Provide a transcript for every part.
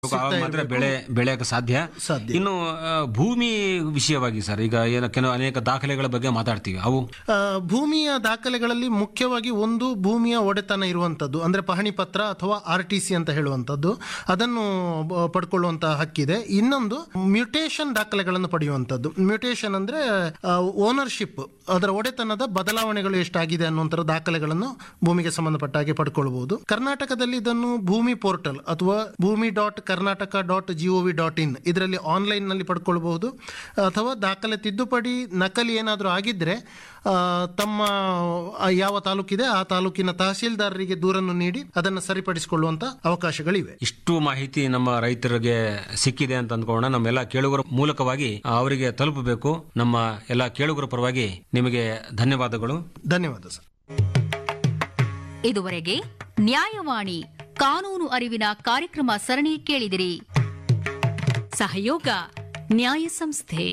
ಆವಾಗ ಮಾತ್ರ ಬೆಳೆ ಬೆಳೆಯಕ್ಕೆ ಸಾಧ್ಯ ಸಾಧ್ಯ. ಇನ್ನು ಆ, ಭೂಮಿ ವಿಷಯವಾಗಿ ಸರ್ ಈಗ ಏನು ಕೆಲವು ಅನೇಕ ದಾಖಲೆಗಳ ಬಗ್ಗೆ ಮಾತಾಡ್ತೀವಿ ಅವು ಆ, ಭೂಮಿಯ ದಾಖಲೆಗಳಲ್ಲಿ ಮುಖ್ಯವಾಗಿ ಒಂದು ಭೂಮಿಯ ಒಡೆತನ ಇರುವಂಥದ್ದು ಅಂದರೆ ಪಹಣಿ ಪತ್ರ ಅಥವಾ ಆರ್ ಟಿ ಸಿ ಅಂತ ಹೇಳುವಂಥದ್ದು ಅದನ್ನು ಬ- ಪಡ್ಕೊಳ್ಳುವಂತಹ ಹಕ್ಕಿದೆ ಇನ್ನೊಂದು ಮ್ಯೂಟೇಷನ್ ದಾಖಲೆಗಳನ್ನು ಪಡೆಯುವಂಥದ್ದು ಮ್ಯೂಟೇಷನ್ ಅಂದರೆ ಓನರ್ಶಿಪ್ ಅದರ ಒಡೆತನದ ಬದಲಾವಣೆಗಳು ಎಷ್ಟಾಗಿದೆ ಅನ್ನುವಂಥರ ದಾಖಲೆಗಳನ್ನು ಭೂಮಿಗೆ ಸಂಬಂಧಪಟ್ಟ ಹಾಗೆ ಪಡ್ಕೊಳ್ಬಹುದು ಕರ್ನಾಟಕದಲ್ಲಿ ಇದನ್ನು ಭೂಮಿ ಪೋರ್ಟಲ್ ಅಥವಾ Bhoomi dot Karnataka dot G O V dot in ಇದರಲ್ಲಿ ಆನ್ಲೈನ್ನಲ್ಲಿ ಪಡ್ಕೊಳ್ಬಹುದು ಅಥವಾ ದಾಖಲೆ ತಿದ್ದುಪಡಿ ನಕಲಿ ಏನಾದರೂ ಆಗಿದ್ದರೆ ಆ, ತಮ್ಮ ಆ, ಯಾವ ತಾಲೂಕಿದೆ ಆ ತಾಲೂಕಿನ ತಹಸೀಲ್ದಾರರಿಗೆ ದೂರನ್ನು ನೀಡಿ ಅದನ್ನು ಸರಿಪಡಿಸಿಕೊಳ್ಳುವಂತ ಅವಕಾಶಗಳಿವೆ ಇಷ್ಟು ಮಾಹಿತಿ ನಮ್ಮ ರೈತರಿಗೆ ಸಿಕ್ಕಿದೆ ಅಂತ ಅಂದ್ಕೊಳ್ಳೋಣ ನಮ್ಮೆಲ್ಲ ಕೇಳುಗರ ಮೂಲಕವಾಗಿ ಅವರಿಗೆ ತಲುಪಬೇಕು ನಮ್ಮ ಎಲ್ಲ ಕೇಳುಗರ ಪರವಾಗಿ ನಿಮಗೆ ಧನ್ಯವಾದಗಳು ಧನ್ಯವಾದ ಸರ್ ಇದುವರೆಗೆ ನ್ಯಾಯವಾಣಿ ಕಾನೂನು ಅರಿವಿನ ಕಾರ್ಯಕ್ರಮ ಸರಣಿ ಕೇಳಿದಿರಿ ಸಹಯೋಗ ನ್ಯಾಯ ಸಂಸ್ಥೆ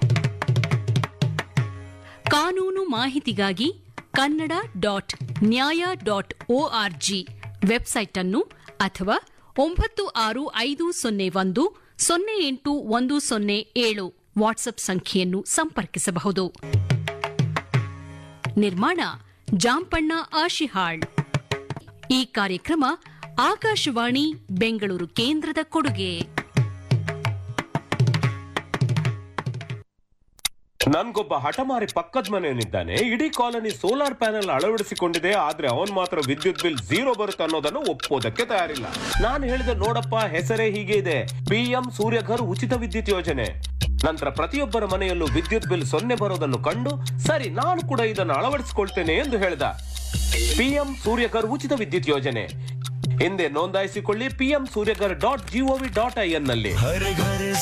ಕಾನೂನು ಮಾಹಿತಿಗಾಗಿ Kannada dot Nyaya dot O R G website ಅನ್ನು ಅಥವಾ ಒಂಬತ್ತು ಆರು ಐದು ಸೊನ್ನೆ ಒಂದು ಸೊನ್ನೆ ಎಂಟು ಒಂದು ಸೊನ್ನೆ ಏಳು ವಾಟ್ಸ್ಆಪ್ ಸಂಖ್ಯೆಯನ್ನು ಸಂಪರ್ಕಿಸಬಹುದು ನಿರ್ಮಾಣ ಜಾಂಪಣ್ಣ ಆಶಿಹಾಳ್ ಈ ಕಾರ್ಯಕ್ರಮ ಆಕಾಶವಾಣಿ ಬೆಂಗಳೂರು ಕೇಂದ್ರದ ಕೊಡುಗೆ ನನ್ಗೊಬ್ಬ ಹಠಮಾರಿ ಪಕ್ಕದ ಮನೆಯವನಿದ್ದಾನೆ ಇಡೀ ಕಾಲನಿ ಸೋಲಾರ್ ಪ್ಯಾನೆಲ್ ಅಳವಡಿಸಿಕೊಂಡಿದೆ ಆದ್ರೆ ಅವನ್ ಮಾತ್ರ ವಿದ್ಯುತ್ ಬಿಲ್ ಝೀರೋ ಬರುತ್ತೆ ಅನ್ನೋದನ್ನು ಒಪ್ಪೋದಕ್ಕೆ ತಯಾರಿಲ್ಲ ನಾನು ಹೇಳಿದೆ ನೋಡಪ್ಪ ಹೆಸರೇ ಹೀಗೆ ಇದೆ ಪಿಎಂ ಸೂರ್ಯಘರ್ ಉಚಿತ ವಿದ್ಯುತ್ ಯೋಜನೆ ನಂತರ ಪ್ರತಿಯೊಬ್ಬರ ಮನೆಯಲ್ಲೂ ವಿದ್ಯುತ್ ಬಿಲ್ ಸೊನ್ನೆ ಬರೋದನ್ನು ಕಂಡು ಸರಿ ನಾನು ಕೂಡ ಇದನ್ನು ಅಳವಡಿಸಿಕೊಳ್ತೇನೆ ಎಂದು ಹೇಳಿದ ಪಿಎಂ ಸೂರ್ಯಘರ್ ಉಚಿತ ವಿದ್ಯುತ್ ಯೋಜನೆ ಹಿಂದೆ ನೋಂದಾಯಿಸಿಕೊಳ್ಳಿ PM Suryaghar dot G O V dot I N ನಲ್ಲಿ